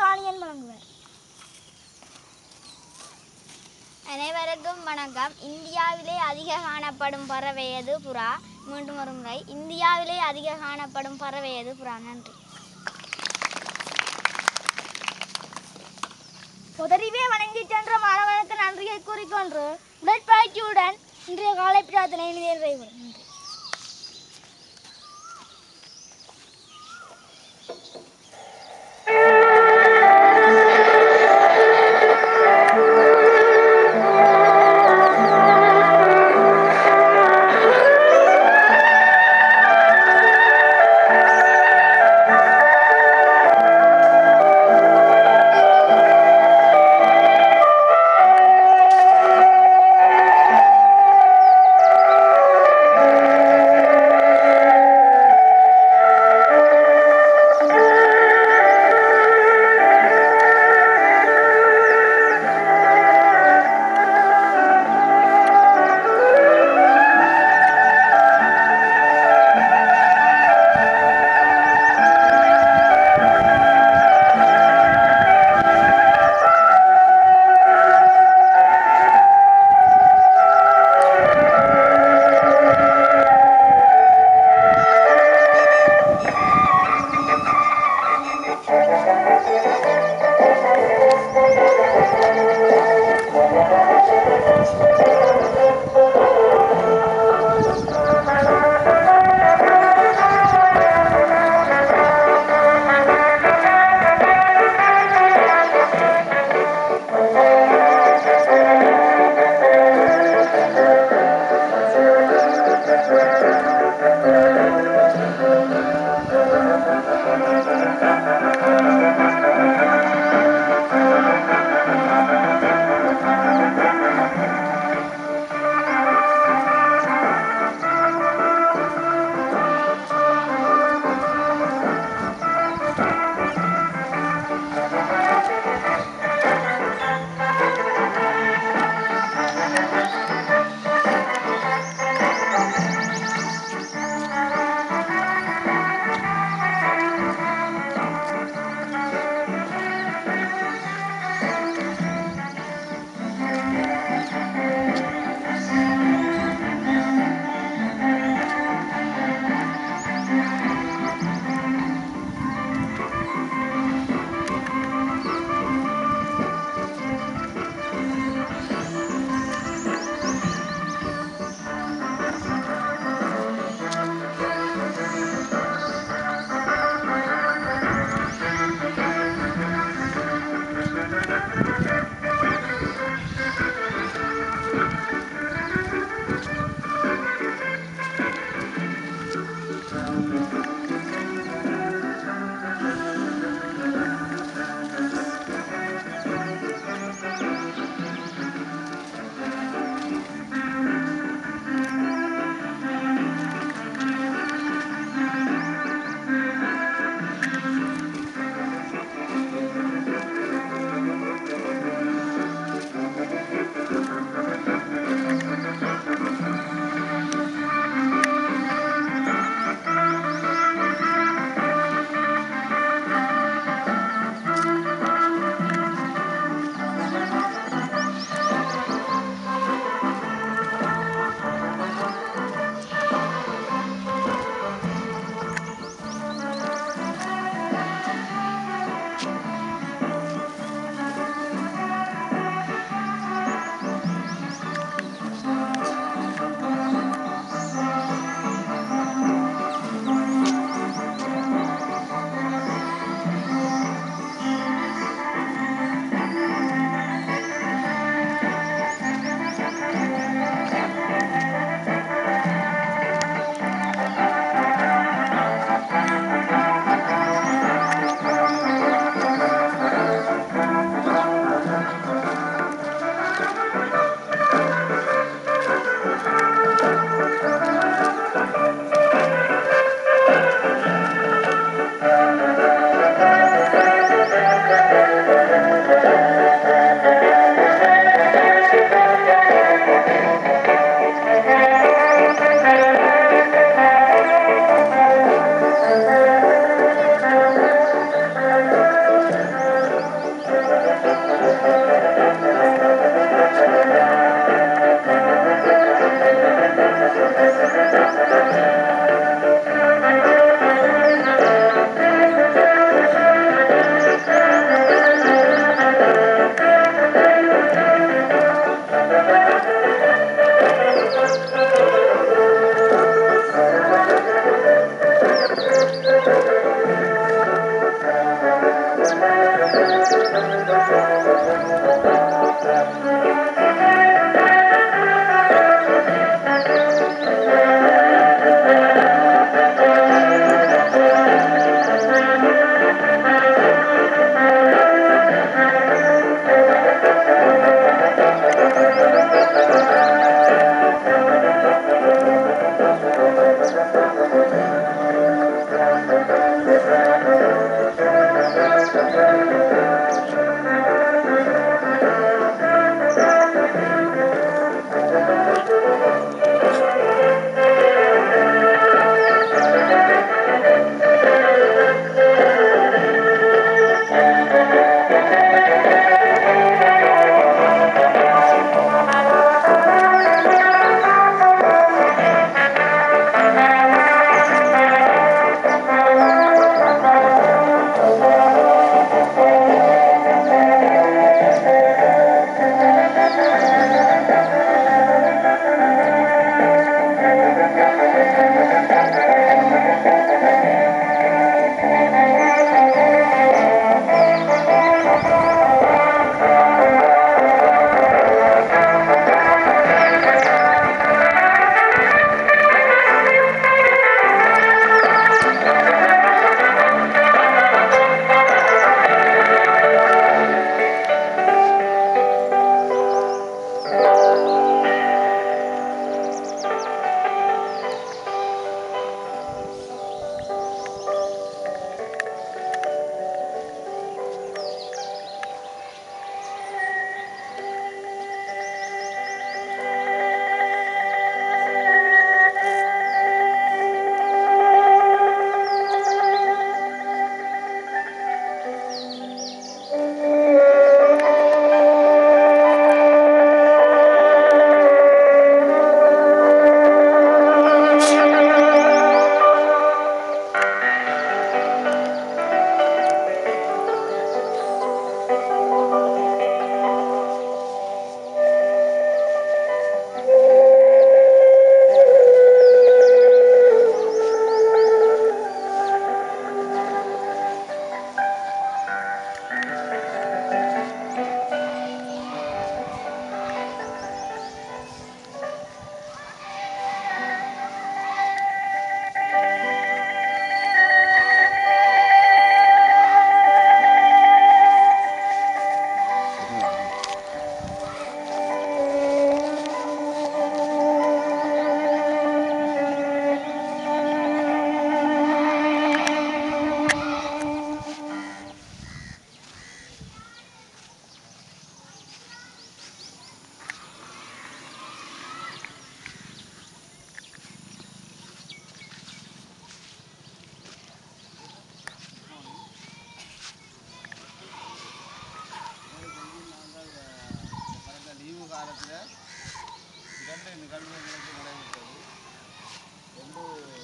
வாணியன் வழங்குவார் அனைவருக்கும் வணக்கம் இந்தியாவிலே அதிக காணப்படும் பறவை எது புறா மீண்டும் ஒரு முறை இந்தியாவிலே அதிக காணப்படும் பறவை எது புறா நன்றி புதறிவே வணங்கி சென்ற மாணவனுக்கு நன்றியை கூறிக்கொண்டு உடற்பயிற்சியுடன் இன்றைய காலை பிரார்த்தனை நிறைவேறும் நன்றி ஆ நிகழ்வுகளுக்கு நடைபெற்றது ஒன்று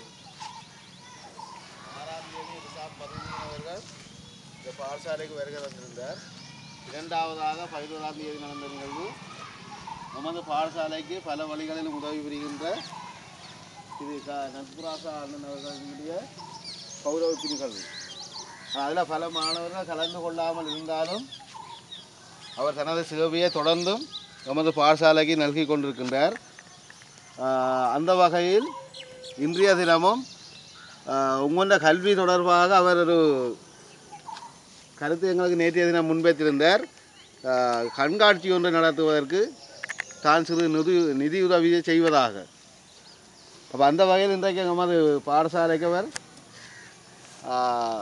ஆறாம் தேதி ரிசாப் பதுமி அவர்கள் இந்த பாடசாலைக்கு வருகை தந்திருந்தார் இரண்டாவதாக பதினோராம் தேதி நடந்த நிகழ்வு நமது பாடசாலைக்கு பல வழிகளிலும் உதவி புரிகின்ற இது க நட்புராசா அண்ணன் அவர்களுடைய கௌரவ நிகழ்வு அதில் பல மாணவர்கள் கலந்து கொள்ளாமல் இருந்தாலும் அவர் தனது சேவையை தொடர்ந்தும் நமது பாடசாலைக்கு நல்கி கொண்டிருக்கின்றார் ஆஹ் அந்த வகையில் இன்றைய தினமும் ஆஹ் உங்களோட கல்வி தொடர்பாக அவர் ஒரு கருத்து எங்களுக்கு நேற்றைய தினம் முன்வைத்திருந்தார் ஆஹ் கண்காட்சி ஒன்று நடத்துவதற்கு தான் சிறு நிதி நிதியுதவியை செய்வதாக அப்போ அந்த வகையில் இன்றைக்கு நமது பாடசாலைக்கு அவர் ஆஹ்,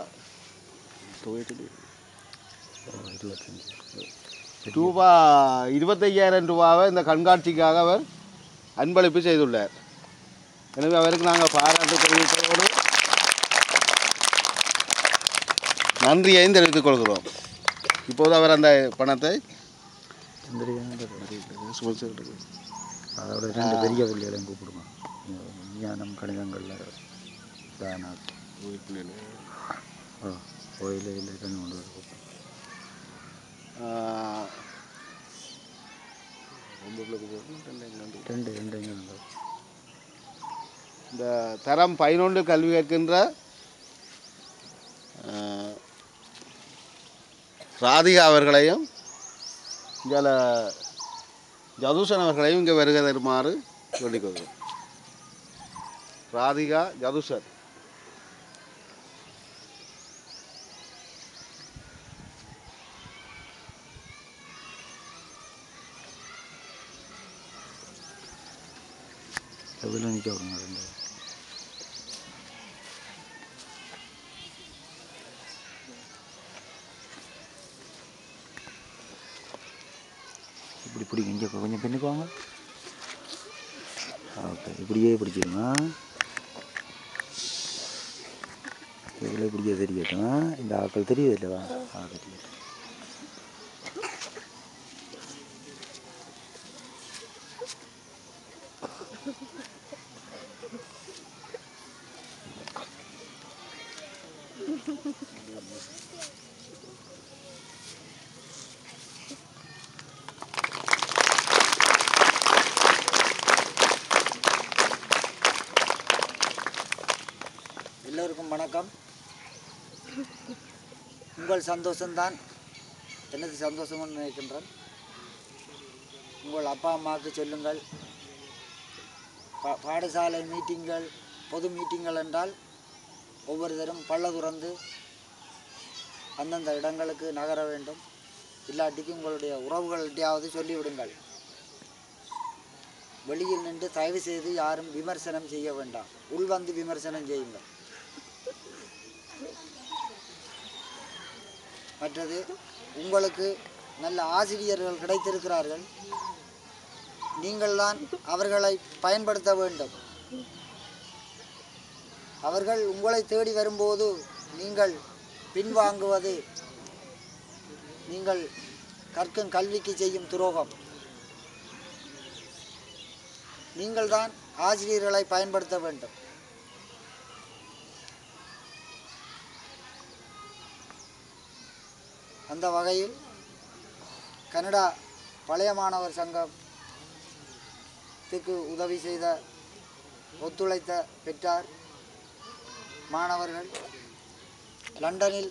ரூபா இருபத்தையாயிரம் ரூபாவை இந்த கண்காட்சிக்காக அவர் அன்பளிப்பு செய்துள்ளார் எனவே அவருக்கு நாங்கள் பாராட்டு தெரிவிப்பதோடு நன்றியையும் தெரிவித்துக் கொள்கிறோம் இப்போது அவர் அந்த பணத்தை அதோட ரெண்டு பெரிய பிள்ளைகளையும் கூப்பிடுங்க விஞ்ஞானம் கணிதங்களில் தானா ஓ கோயில இல்லை ரெண்டு கொண்டு வர கூப்பிடுங்க ஆஹ், ரொம்ப பிள்ளைக்கு போகணும், ரெண்டு நன்றி. ரெண்டு ரெண்டு இங்கே உண்டு. இந்த தரம் பதினொன்று கல்வி கற்கின்ற ஆஹ், ராதிகா அவர்களையும் இங்கே ஜதுசன் அவர்களையும் இங்கே வருகை தருமாறு சொல்லிக் கொள்கிறோம் ராதிகா ஜதுசன் எவ்வளோ நிற்க விடுங்க ரெண்டு இப்படி பிடிக்கும் இங்கே கொஞ்சம் பின்னுக்கு வாங்க ஓகே இப்படியே பிடிச்சிருங்க இதில் இப்படியே தெரியட்டும் இந்த ஆக்கள் தெரியுது இல்லைவா ஆ தெரியட்டும் எல்லோருக்கும் வணக்கம் உங்கள் சந்தோஷம்தான் எனது சந்தோஷம்னு நினைக்கின்றேன் உங்கள் அப்பா அம்மாவுக்கு சொல்லுங்கள் பா பாடசாலை மீட்டிங்கள் பொது மீட்டிங்கள் என்றால் ஒவ்வொருத்தரும் பள்ள துறந்து அந்தந்த இடங்களுக்கு நகர வேண்டும் இல்லாட்டிக்கு உங்களுடைய உறவுகள்கிட்டையாவது சொல்லிவிடுங்கள் வெளியில் நின்று தயவு செய்து யாரும் விமர்சனம் செய்ய வேண்டாம் உள்வந்து விமர்சனம் செய்யுங்கள் மற்றது உங்களுக்கு நல்ல ஆசிரியர்கள் கிடைத்திருக்கிறார்கள் நீங்கள்தான் அவர்களை பயன்படுத்த வேண்டும் அவர்கள் உங்களை தேடி வரும்போது நீங்கள் பின்வாங்குவது நீங்கள் கற்கும் கல்விக்கு செய்யும் துரோகம் நீங்கள்தான் ஆசிரியர்களை பயன்படுத்த வேண்டும் அந்த வகையில் கனடா பழைய மாணவர் சங்கத்துக்கு உதவி செய்த ஒத்துழைத்த பெற்றார் மாணவர்கள் லண்டனில்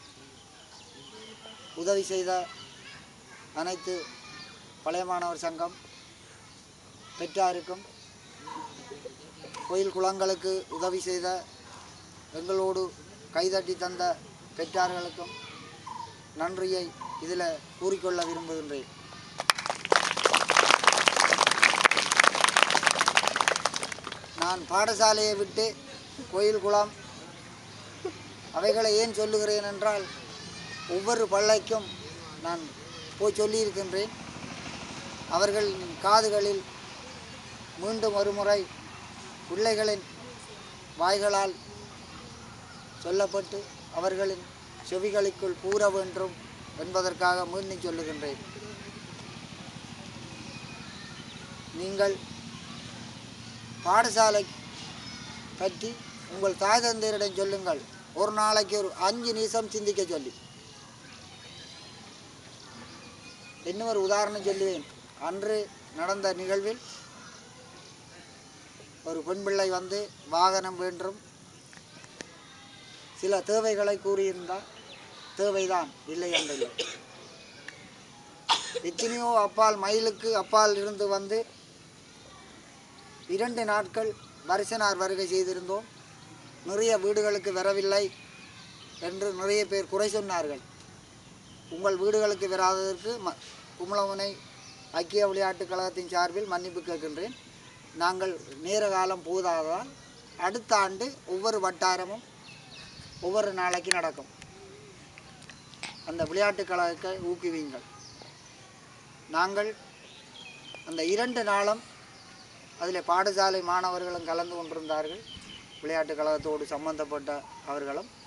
உதவி செய்த அனைத்து பழைய மாணவர் சங்கம் பெற்றாருக்கும் கோயில் குளங்களுக்கு உதவி செய்த எங்களோடு கைதட்டி தந்த பெற்றார்களுக்கும் நன்றியை இதில் கூறிக்கொள்ள விரும்புகின்றேன் நான் பாடசாலையை விட்டு கோயில் குளம் அவைகளை ஏன் சொல்லுகிறேன் என்றால் ஒவ்வொரு பள்ளைக்கும் நான் போய் சொல்லியிருக்கின்றேன் அவர்களின் காதுகளில் மீண்டும் ஒருமுறை பிள்ளைகளின் வாய்களால் சொல்லப்பட்டு அவர்களின் செவிகளுக்குள் கூற வேண்டும் என்பதற்காக மீண்டும் சொல்லுகின்றேன் நீங்கள் பாடசாலை பற்றி உங்கள் தாய் தந்தையரிடம் சொல்லுங்கள் ஒரு நாளைக்கு ஒரு அஞ்சு நிமிஷம் சிந்திக்க சொல்லி இன்னும் ஒரு உதாரணம் சொல்லுவேன் அன்று நடந்த நிகழ்வில் ஒரு பெண் பிள்ளை வந்து வாகனம் வேண்டும் சில தேவைகளை கூறியிருந்தால் தேவைதான் இல்லை என்றில்லை எத்தனையோ அப்பால் மயிலுக்கு அப்பால் இருந்து வந்து இரண்டு நாட்கள் வருஷனார் வருகை செய்திருந்தோம் நிறைய வீடுகளுக்கு வரவில்லை என்று நிறைய பேர் குறை சொன்னார்கள் உங்கள் வீடுகளுக்கு வராததற்கு ம கும்பலமுனை ஐக்கிய விளையாட்டுக் கழகத்தின் சார்பில் மன்னிப்பு கேட்கின்றேன் நாங்கள் நேர காலம் போதாததால் அடுத்த ஆண்டு ஒவ்வொரு வட்டாரமும் ஒவ்வொரு நாளைக்கு நடக்கும் அந்த விளையாட்டுக் கழகத்தை ஊக்குவியுங்கள் நாங்கள் அந்த இரண்டு நாளும் அதில் பாடசாலை மாணவர்களும் கலந்து கொண்டிருந்தார்கள் விளையாட்டுக் கழகத்தோடு சம்பந்தப்பட்ட அவர்களும்